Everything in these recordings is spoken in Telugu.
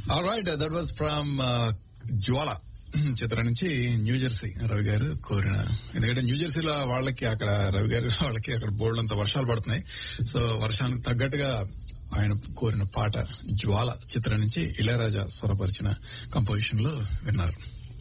right that was from Jwala చిత్రం నుంచి న్యూ జెర్సీ రవి గారు కోరిన ఎందుకంటే న్యూ జెర్సీలో వాళ్ళకి అక్కడ రవి గారు వాళ్ళకి అక్కడ బోల్డ్ అంత వర్షాలు పడుతున్నాయి సో వర్షానికి తగ్గట్టుగా ఆయన కోరిన పాట జ్వాల చిత్రం నుంచి ఇళయరాజా స్వరపరిచిన కంపోజిషన్ లో విన్నారు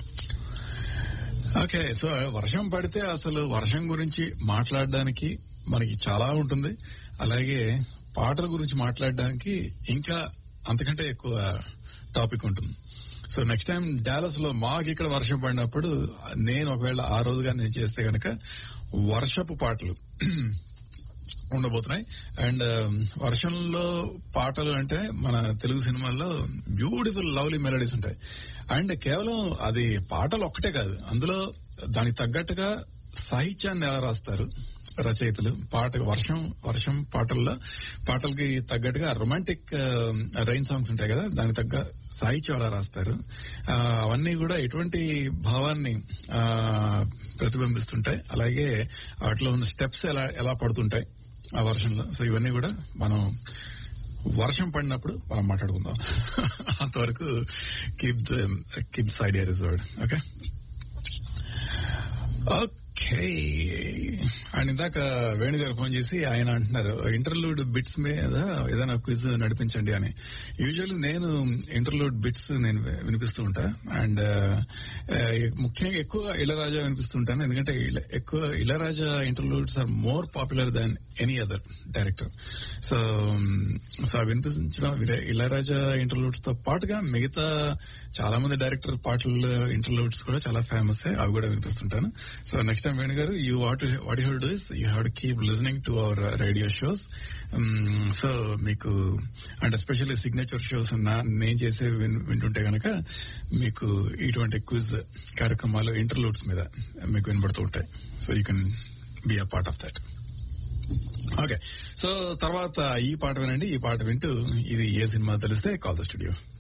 ఓకే సో వర్షం పడితే అసలు వర్షం గురించి మాట్లాడడానికి మనకి చాలా ఉంటుంది అలాగే పాటల గురించి మాట్లాడడానికి ఇంకా అంతకంటే ఎక్కువ టాపిక్ ఉంటుంది సో నెక్స్ట్ టైం డాలస్ లో మాకు ఇక్కడ వర్షం పడినప్పుడు నేను ఒకవేళ ఆ రోజుగా నేను చేస్తే గనక వర్షపు పాటలు ఉండబోతున్నాయి అండ్ వర్షంలో పాటలు అంటే మన తెలుగు సినిమాల్లో బ్యూటిఫుల్ లవ్లీ మెలడీస్ ఉంటాయి అండ్ కేవలం అది పాటలు ఒక్కటే కాదు అందులో దానికి తగ్గట్టుగా సాహిత్యాన్ని ఎలా రాస్తారు రచయితలు పాట వర్షం వర్షం పాటల్లో పాటలకి తగ్గట్టుగా రొమాంటిక్ రైన్ సాంగ్స్ ఉంటాయి కదా దానికి తగ్గ సాహిత్యం ఎలా రాస్తారు ఆ, అవన్నీ కూడా ఎటువంటి భావాన్ని ఆ, ప్రతిబింబిస్తుంటాయి అలాగే వాటిలో ఉన్న స్టెప్స్ ఎలా ఎలా పడుతుంటాయి ఆ వర్షంలో సో ఇవన్నీ కూడా మనం వర్షం పడినప్పుడు మనం మాట్లాడుకుందాం అంతవరకు keep keep side reserved okay okay and ఇందాక వేణు గారు ఫోన్ చేసి ఆయన అంటున్నారు ఇంటర్లూడ్ బిట్స్ మీద ఏదైనా క్విజ్ నడిపించండి అని యూజువల్లీ నేను ఇంటర్లూడ్ బిట్స్ నేను వినిపిస్తూ ఉంటా అండ్ ముఖ్యంగా ఎక్కువ ఇళరాజా వినిపిస్తుంటాను ఎందుకంటే ఇళ- ఎక్కువ Ilayaraja interludes are more popular than any other director so so అవి వినిపించడం ఇళ- ఇళయరాజా ఇంటర్లూడ్స్ తో పాటుగా మిగతా చాలా మంది డైరెక్టర్ పాటలు ఇంటర్లూడ్స్ కూడా చాలా ఫేమస్ అవి కూడా వినిపిస్తుంటాను so next time Venu garu you what what you do is you have to keep listening to our radio shows so మీకు అండ్ ఎస్పెషల్లీ సిగ్నేచర్ షోస్ నేను చేసే విన్- వింటుంటే గనక మీకు ఇటువంటి క్విజ్ కార్యక్రమాలు ఇంటర్లూడ్స్ మీద మీకు వినబడుతూ ఉంటాయి so you can be a part of that okay so తర్వాత ఈ పాట వినండి ఈ పాట వింటూ ఇది ఏ సినిమా తెలిస్తే కాల్ ద స్టూడియో